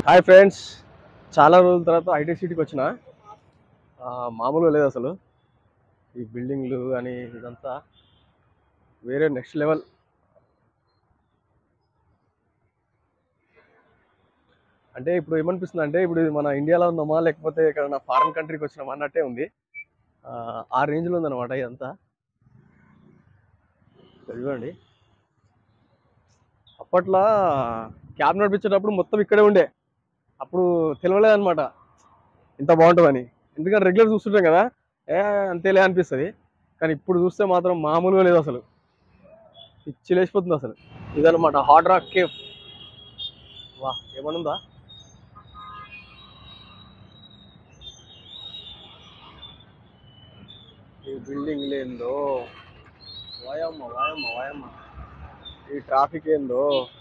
Hi friends చాలా రోజుల తర్వాత హైటెక్ సిటీకి వచ్చిన ఆ, మామూలుగా లేదు అసలు ఈ బిల్డింగ్లు అని ఇదంతా వేరే నెక్స్ట్ లెవెల్ అంటే ఇప్పుడు ఏమనిపిస్తుంది అంటే ఇప్పుడు ఇది మన ఇండియాలో ఉన్నామా లేకపోతే ఎక్కడన్నా ఫారెన్ కంట్రీకి వచ్చినామా అన్నట్టే ఉంది ఆ, ఆ రేంజ్లో ఉందన్నమాట ఇదంతా ఇదిగోండి అప్పట్లో క్యాబ్ నడిపించేటప్పుడు మొత్తం ఇక్కడే ఉండే అప్పుడు తెలియలేదన్నమాట ఇంత బాగుంటుందని ఎందుకంటే రెగ్యులర్ చూస్తుంటాం కదా ఏ అంతేలే అనిపిస్తుంది కానీ ఇప్పుడు చూస్తే మాత్రం మామూలుగా లేదు అసలు పిచ్చి లేచిపోతుంది అసలు ఇదన్నమాట హార్డ్ రాక్ కేఫ్ వా ఏమనుందా ఈ బిల్డింగ్ లేందో వాయమ్మ వాయమ్మ వాయమ్మ ఈ ట్రాఫిక్ ఏందో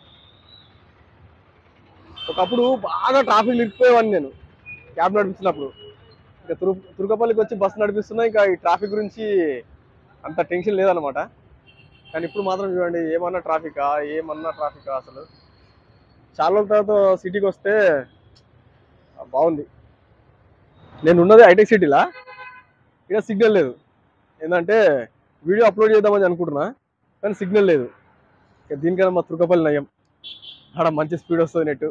ఒకప్పుడు బాగా ట్రాఫిక్ నిలిపిపోయేవాడిని నేను క్యాబ్ నడిపించినప్పుడు ఇంకా తురు తురుకపల్లికి వచ్చి బస్సు నడిపిస్తున్నా ఇంకా ఈ ట్రాఫిక్ గురించి అంత టెన్షన్ లేదనమాట కానీ ఇప్పుడు మాత్రం చూడండి ఏమన్నా ట్రాఫికా ఏమన్నా ట్రాఫికా అసలు చాలా రోజుల తర్వాత సిటీకి వస్తే ఆ, బాగుంది నేను ఉన్నది హైటెక్ సిటీలా ఇక్కడ సిగ్నల్ లేదు ఏంటంటే వీడియో అప్లోడ్ చేద్దామని అనుకుంటున్నా కానీ సిగ్నల్ లేదు ఇక దీనికన్నా మా తురుకపల్లి నయం ఆడ మంచి స్పీడ్ వస్తుంది నెట్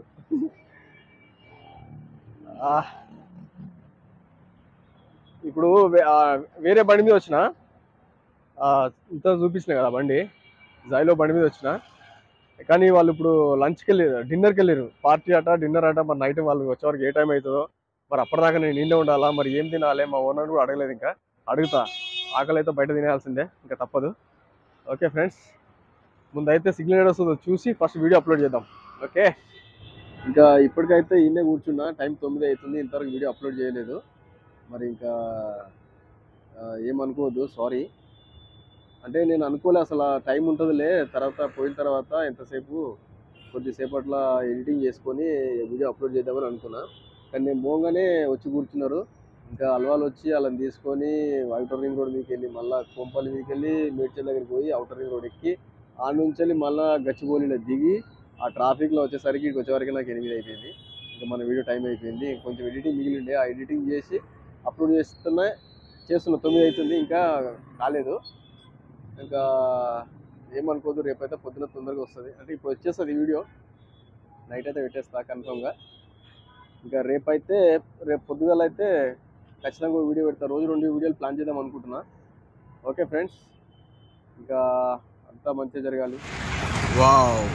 ఇప్పుడు వే- ఆ, వేరే బండి మీద వచ్చిన ఆ, ఇంత చూపించిన కదా బండి జైలో బండి మీద వచ్చిన కానీ వాళ్ళు ఇప్పుడు లంచ్కి వెళ్ళారు డిన్నర్కి వెళ్ళారు పార్టీ అట డిన్నర్ అట మరి నైట్ వాళ్ళు వచ్చేవరకు ఏ టైం అవుతుందో మరి అప్పటిదాకా నేను ఇంట్లో ఉండాలా మరి ఏం తినాలి మా ఓనర్ కూడా అడగలేదు ఇంకా అడుగుతా ఆకలి అయితే బయట తినాల్సిందే ఇంకా తప్పదు ఓకే ఫ్రెండ్స్ ముందైతే సిగ్నల్ ఏడ వస్తుందో చూసి ఫస్ట్ వీడియో అప్లోడ్ చేద్దాం ఓకే ఇంకా ఇప్పటికైతే ఈయనే కూర్చున్నా టైం తొమ్మిది అవుతుంది ఇంతవరకు వీడియో అప్లోడ్ చేయలేదు మరి ఇంకా ఆ, ఏమనుకోవద్దు సారీ అంటే నేను అనుకోలే అసలు ఆ టైం ఉంటుందిలే తర్వాత పోయిన తర్వాత ఎంతసేపు కొద్దిసేపట్లో ఎడిటింగ్ చేసుకొని వీడియో అప్లోడ్ చేద్దామని అనుకున్నా కానీ నేను పోగానే వచ్చి కూర్చున్నారు ఇంకా అలవాలు వచ్చి వాళ్ళని తీసుకొని అవుటర్ రింగ్ రోడ్ మీదకి వెళ్ళి మళ్ళీ కొంపల్లి మీదకి వెళ్ళి మేడ్చల్ దగ్గరికి పోయి అవుటర్ రింగ్ రోడ్ ఎక్కి ఆ నుంచి వెళ్ళి మళ్ళీ గచ్చిబౌలిలో దిగి ఆ ట్రాఫిక్లో వచ్చేసరికి ఇక్కడికి వచ్చేవరకు నాకు ఎనిమిది అయిపోయింది ఇంకా మన వీడియో టైం అయిపోయింది కొంచెం ఎడిటింగ్ మిగిలి ఉండే ఆ ఎడిటింగ్ చేసి అప్లోడ్ చేస్తున్నా చేస్తున్నా తొమ్మిది అవుతుంది ఇంకా కాలేదు ఇంకా ఏమనుకోదు రేపైతే పొద్దున తొందరగా వస్తుంది అంటే ఇప్పుడు వచ్చేస్తుంది ఈ వీడియో నైట్ అయితే పెట్టేస్తా కన్ఫర్మ్గా ఇంకా రేపైతే రేపు పొద్దుగాల అయితే ఖచ్చితంగా ఒక వీడియో పెడతా రోజు రెండు వీడియోలు ప్లాన్ చేద్దాం అనుకుంటున్నా ఓకే ఫ్రెండ్స్ ఇంకా అంతా మంచిగా జరగాలి వావ్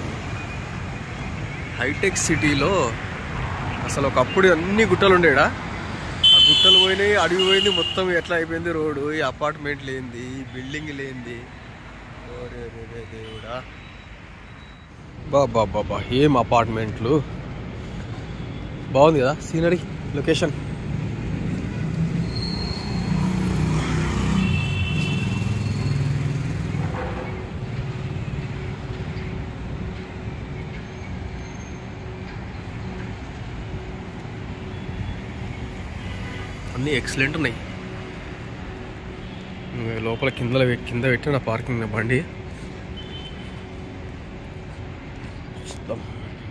హైటెక్ సిటీలో అసలు ఒకప్పుడు అన్ని గుట్టలు ఉండేడా ఆ గుట్టలు పోయినాయి అడవి పోయింది మొత్తం ఎట్లా అయిపోయింది రోడ్డు ఈ అపార్ట్మెంట్ లేనిది ఈ బిల్డింగ్ లేనిది ఓరే రే రే దేవుడా బాబా బాబా ఏం అపార్ట్మెంట్లు బాగుంది కదా సీనరీ లొకేషన్ అన్నీ ఎక్సలెంట్ ఉన్నాయి ఇంకా లోపల కింద కింద పెట్టిన పార్కింగ్ బండి చూద్దాం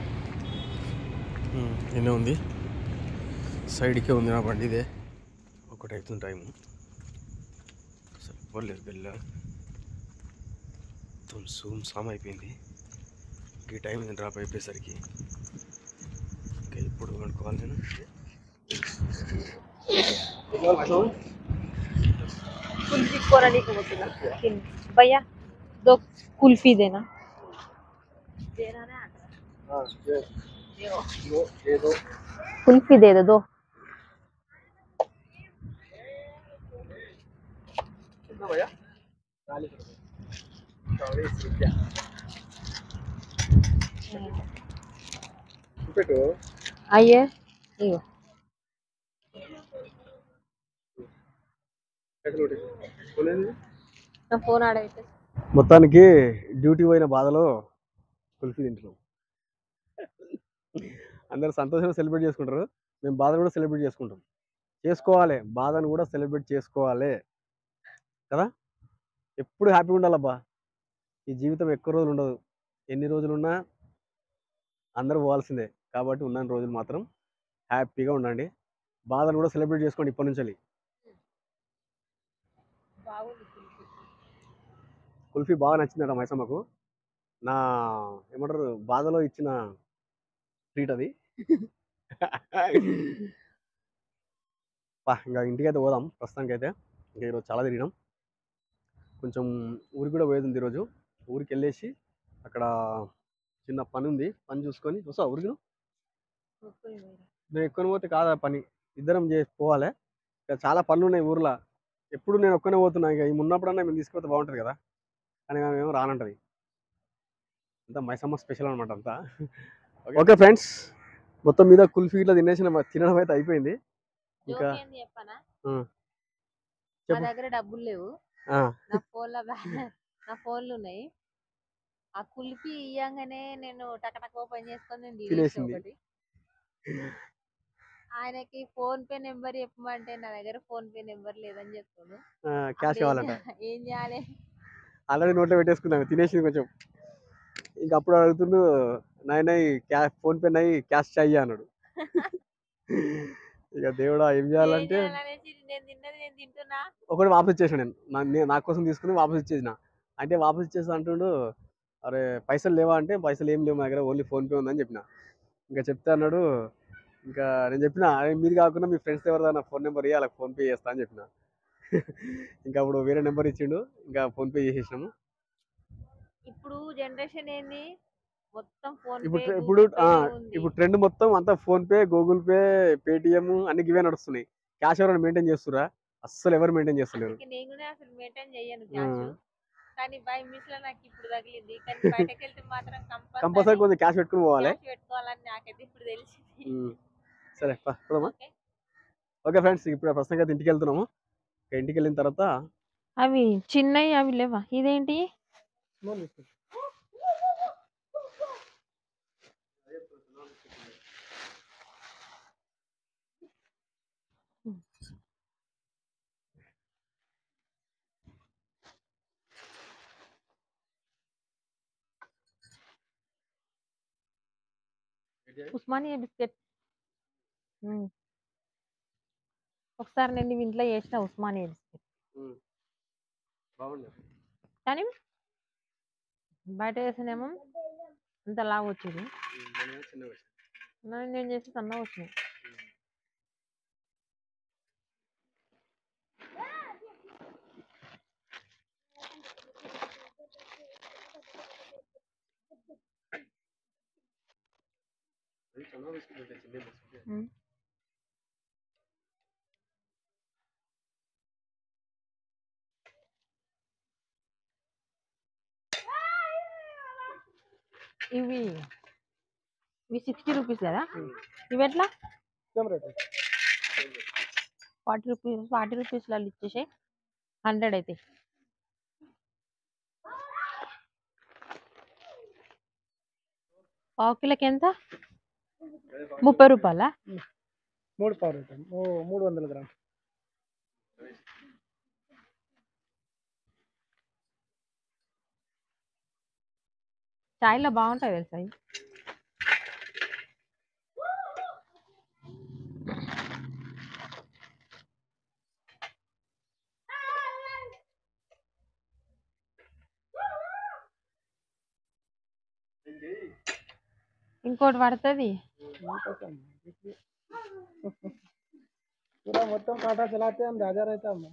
ఉమ్, ఎన్నో ఉంది సైడ్కే ఉంది నా బండి ఇదే ఒకటి అవుతుంది టైము సరిపోలేదు బెల్ల మొత్తం సూమ్ సామ్ అయిపోయింది ఈ టైం డ్రాప్ అయిపోయేసరికి ఇంకా ఇప్పుడు అనుకోవాలి నేను कुल्फी कोराली को बोलते हैं भैया दो कुल्फी देना देना ना दो कुल्फी दे दो दो పెట్టు आइए इगो నా ఫోన్ ఆడైతే మొత్తానికి డ్యూటీ పోయిన బాధలో కుల్ఫీ తింటున్నాం అందరు సంతోషంగా సెలబ్రేట్ చేసుకుంటారు మేము బాధను కూడా సెలబ్రేట్ చేసుకుంటాం చేసుకోవాలి బాధను కూడా సెలబ్రేట్ చేసుకోవాలి కదా ఎప్పుడు హ్యాపీగా ఉండాలబ్బా ఈ జీవితం ఎక్కువ రోజులు ఉండదు ఎన్ని రోజులున్నా అందరూ పోవాల్సిందే కాబట్టి ఉన్న రోజులు మాత్రం హ్యాపీగా ఉండండి బాధను కూడా సెలబ్రేట్ చేసుకోండి ఇప్పటి నుంచి బాగుంది కుల్ఫీ కుల్ఫీ బాగా నచ్చిందట మైసమ్మకు నా ఏమంటారు బాధలో ఇచ్చిన ట్రీట్ అది పా ఇంకా ఇంటికైతే పోదాం ప్రస్తుతానికి అయితే ఇంకా ఈరోజు చాలా తిరిగినాం కొంచెం ఊరికి కూడా పోయేది ఉంది ఈరోజు ఊరికి వెళ్ళేసి అక్కడ చిన్న పని ఉంది పని చూసుకొని వస్తావా ఊరికి నువ్వు? ముప్పై వేలు. నేను ఎక్కువ పోతే కాదా పని ఇద్దరం చేసి పోవాలి ఇక చాలా పనులు ఉన్నాయి ఊర్లో ఎప్పుడు నేను ఒక్కనే పోతున్నా ఇక ఈ ఉన్నప్పుడన్నా మేము తీసుకుపోతే బాగుంటుంది కదా కానీ మేము రానంటది అంతా మైసమ్మ స్పెషల్ అనమాట అంతా ఓకే ఫ్రెండ్స్ మొత్తం మీద కుల్ఫీ ఇట్లా తినేసిన తినడం అయితే అయిపోయింది ఇంకా జోక్ ఏంది చెప్పనా ఆ. నా చెప్పు. దగ్గర డబ్బులు లేవు ఆ, నా ఫోన్ లో నా ఫోన్లు ఉన్నాయి ఆ కుల్ఫీ ఇయ్యంగానే నేను టకటక ఓపెన్ చేసుకొని నేను delete తినేసింది. ఒకటి ఆయనకి ఫోన్ పే నెంబర్ చెప్పమంటే నా దగ్గర ఫోన్ పే నెంబర్ లేదని చెప్తాడు ఆ, క్యాష్ అప్పుడు ఏం కావాలంట చేయ- ఏం చేయాలి ఆల్రెడీ నోట్లో పెట్టేసుకున్నాం తినేసింది కొంచెం ఇంకా అప్పుడు అడుగుతుండు నాయన క్యా ఫోన్ పే నై క్యాష్ చెయ్యి అన్నాడు ఇక దేవుడా ఏం ఏం చేయాలంటే చేయాలనేసి నేను తిన్నది నేను తింటున్నా ఒకటి వాపస్ ఇచ్చేసిన నేను నా నే- నా కోసం తీసుకుని వాపస్ ఇచ్చేసిన అంటే వాపస్ ఇచ్చేసి అంటుండు అరే పైసలు లేవా అంటే పైసలు ఏం లేవు మా దగ్గర ఓన్లీ ఫోన్పే ఉందని చెప్పిన ఇంకా చెప్తే అన్నాడు ఇంకా నేను చెప్పిన "అరే మీరు కాకుండా మీ ఫ్రెండ్స్ ఎవరిదైనా ఫోన్ నెంబర్ ఇవ్వాలి వాళ్ళకి ఫోన్పే చేస్తా అని చెప్పిన ఇంకా అప్పుడు వేరే నెంబర్ ఇచ్చిండు ఇంకా ఫోన్పే చేసేసినాము ఇప్పుడు జనరేషన్ ఏంది మొత్తం ఫోన్ ఇప్పుడు పే, ట్రె- ఇప్పుడు గూగుల్ పే ఆ, ఉంది. ఇప్పుడు ట్రెండ్ మొత్తం అంతా PhonePe Google Pay Paytm అన్ని ఇవే నడుస్తున్నాయి క్యాష్ ఎవరైనా మెయింటైన్ చేస్తురా అస్సలు ఎవరు మెయింటైన్ చేస్తలేరు అందుకే నేను కూడా అసలు మెయింటైన్ చెయ్యను ఆ. క్యాష్ కానీ బై మిస్ లో నాకు ఇప్పుడు తగిలింది కానీ బయటకు వెళ్తే మాత్రం కంపల్సరీ కంపల్సరీ కొంచెం క్యాష్ పెట్టుకుని పోవాలి క్యాష్ పెట్టుకోవాలని నాకైతే ఇప్పుడు తెలిసింది ఉమ్. సరే పా, పోదామా ఓకే ఓకే ఫ్రెండ్స్ ఇప్పుడు ప్రస్తుతంగా అయితే ఇంటికి వెళ్తున్నాము ఇక ఇంటికి వెళ్ళిన తర్వాత అవి చిన్నవి అవి లేవా ఇదేంటి ఉస్మానియా బిస్కెట్ ఉమ్. ఒకసారి నేను ఇవి ఇంట్లో చేసిన ఉస్మానియా బిస్కెట్ బాగుంది కానీ బయట చేసినేమో అంత లావు వచ్చింది నేను చేసి సన్నగా వచ్చినాయి ఉమ్. ఇవి ఇవి సిక్స్టీ రూపీస్ కదా ఇవి ఎట్లా ఫార్టీ రూపీస్ ఫార్టీ రూపీస్లలో ఇచ్చేసాయి హండ్రెడ్ అయితే పావు కిలోకి ఎంత ముప్పై రూపాయలా మూడు పావు మూడు వందల గ్రామ్ చాయ్లో బాగుంటాయి తెలుసా ఇవి ఇంకోటి పడుతుంది पूरा మొత్తం काटा चलाते हम राजा रहता हम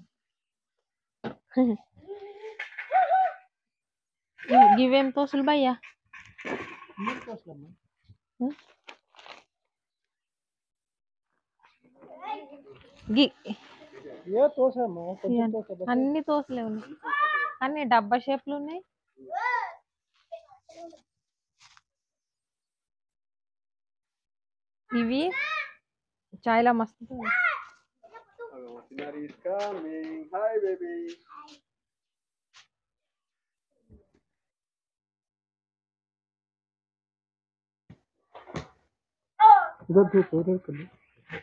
ఇవేం తోసులు భయ్యా గి ये तोस है मैं ఇవన్నీ- तोस है అన్ని తోసలే ఉన్నాయి అన్ని డబ్బా షేప్లు ఉన్నాయి ఇవి చాయ్లా మస్తు ఉన్నాయి. హాయ్ బేబీ इधर देख उधर कर लो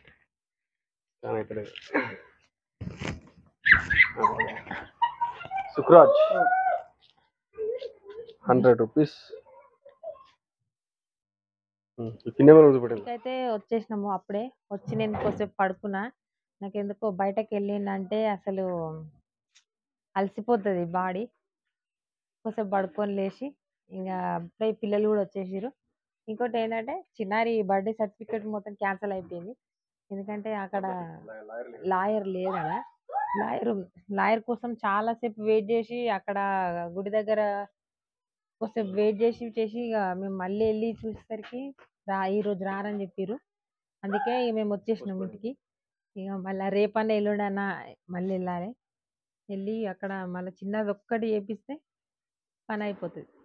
Sukhraj hundred rupees pin number చూపెట్టండి అయితే వచ్చేసినాము అప్పుడే వచ్చి నేను కొద్దిసేపు పడుకున్నా నాకు ఎందుకో బయటకు వెళ్ళిందంటే అసలు అలసిపోతుంది బాడీ కొద్దిసేపు పడుకొని లేచి ఇంకా అప్పుడే పిల్లలు కూడా వచ్చేసారు ఇంకోటి ఏంటంటే చిన్నారి బర్త్డే సర్టిఫికేట్ మొత్తం క్యాన్సిల్ అయిపోయింది ఎందుకంటే అక్కడ లాయర్ లేడు కదా లాయర్ లాయర్ కోసం చాలాసేపు వెయిట్ చేసి అక్కడ గుడి దగ్గర కొద్దిసేపు వెయిట్ చేసి చేసి ఇక మేము మళ్ళీ వెళ్ళి చూసేసరికి రా ఈ రోజు రారని చెప్పిర్రు అందుకే ఇక మేము వచ్చేసినాం ఇంటికి ఇక మళ్ళీ రేపన్నా ఎల్లుండన్నా మళ్ళీ వెళ్ళాలి వెళ్ళి అక్కడ మళ్ళీ చిన్నది ఒక్కటి చేపిస్తే పని అయిపోతుంది